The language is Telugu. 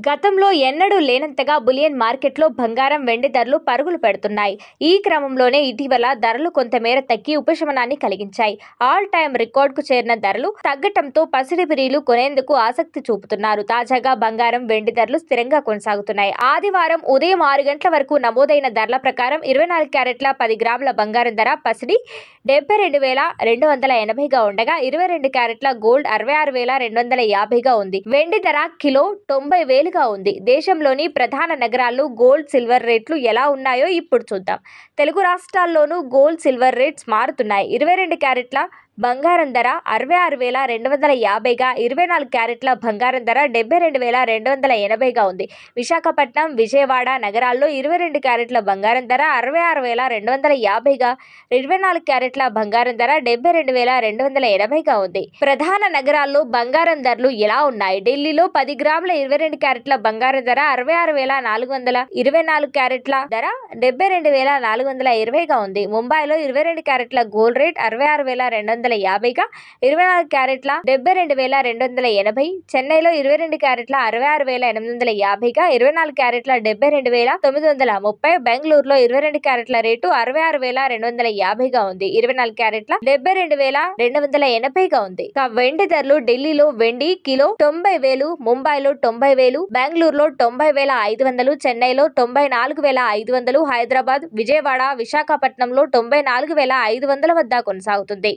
గతంలో ఎన్నడూ లేనంతగా బులియన్ మార్కెట్లో బంగారం వెండి ధరలు పరుగులు పెడుతున్నాయి ఈ క్రమంలోనే ఇటీవల ధరలు కొంతమేర తగ్గి ఉపశమనాన్ని కలిగించాయి ఆల్ టైమ్ రికార్డుకు చేరిన ధరలు తగ్గటంతో పసిడి బిరీలు కొనేందుకు ఆసక్తి చూపుతున్నారు తాజాగా బంగారం వెండి ధరలు స్థిరంగా కొనసాగుతున్నాయి ఆదివారం ఉదయం ఆరు గంటల వరకు నమోదైన ధరల ప్రకారం ఇరవై నాలుగు క్యారెట్ల పది గ్రాముల బంగారం ధర పసిడి డెబ్బై రెండు వేల రెండు వందల ఎనభైగా ఉండగా ఇరవై రెండు క్యారెట్ల గోల్డ్ అరవై ఆరు వేల రెండు వందల యాభైగా ఉంది వెండి ధర కిలో తొంభై వేలుగా ఉంది దేశంలోని ప్రధాన నగరాల్లో గోల్డ్ సిల్వర్ రేట్లు ఎలా ఉన్నాయో ఇప్పుడు చూద్దాం తెలుగు రాష్ట్రాల్లోనూ గోల్డ్ సిల్వర్ రేట్స్ మారుతున్నాయి ఇరవై రెండు క్యారెట్ల బంగారం ధర అరవై ఆరు వేల రెండు వందల యాభైగా ఇరవై నాలుగు క్యారెట్ల బంగారం ధర డెబ్బై రెండు వేల రెండు వందల ఎనభైగా ఉంది విశాఖపట్నం విజయవాడ నగరాల్లో ఇరవై రెండు క్యారెట్ల బంగారం ధర అరవై ఆరు వేల రెండు వందల యాభైగా ఇరవై నాలుగు క్యారెట్ల బంగారం ధర డెబ్బై రెండు వేల రెండు వందల ఎనభైగా ఉంది ప్రధాన నగరాల్లో బంగారం ధరలు ఎలా ఉన్నాయి ఢిల్లీలో పది గ్రాముల ఇరవై రెండు క్యారెట్ల బంగారం ధర అరవై ఆరు వేల నాలుగు వందల ఇరవై నాలుగు క్యారెట్ల ధర డెబ్బై రెండు వేల నాలుగు వందల ఇరవైగా ఉంది ముంబైలో ఇరవై రెండు క్యారెట్ల గోల్డ్ రేట్ అరవై ఆరు వేల రెండు వందల యాభైగా ఇరవై నాలుగు క్యారెట్ల డెబ్బై రెండు వేల రెండు వందల ఎనభై చెన్నైలో ఇరవై రెండు క్యారెట్ల అరవై ఆరు వేల ఎనిమిది వందల యాభైగా ఇరవై నాలుగు క్యారెట్ల డెబ్బై రెండు వేల తొమ్మిది వందల ముప్పై బెంగళూరులో ఇరవై రెండు క్యారెట్ల రేటు అరవై ఆరు వేల రెండు వందల యాభైగా ఉంది ఇరవై నాలుగు క్యారెట్ల డెబ్బై రెండు వేల రెండు వందల ఎనభైగా ఉంది ఇక వెండి ధరలు ఢిల్లీలో వెండి కిలో తొంభై వేలు ముంబైలో తొంభై వేలు బెంగళూరులో తొంభై వేల ఐదు వందలు చెన్నైలో తొంభై నాలుగు వేల ఐదు వందలు హైదరాబాద్ విజయవాడ విశాఖపట్నంలో తొంభై నాలుగు వేల ఐదు వందల వద్ద కొనసాగుతుంది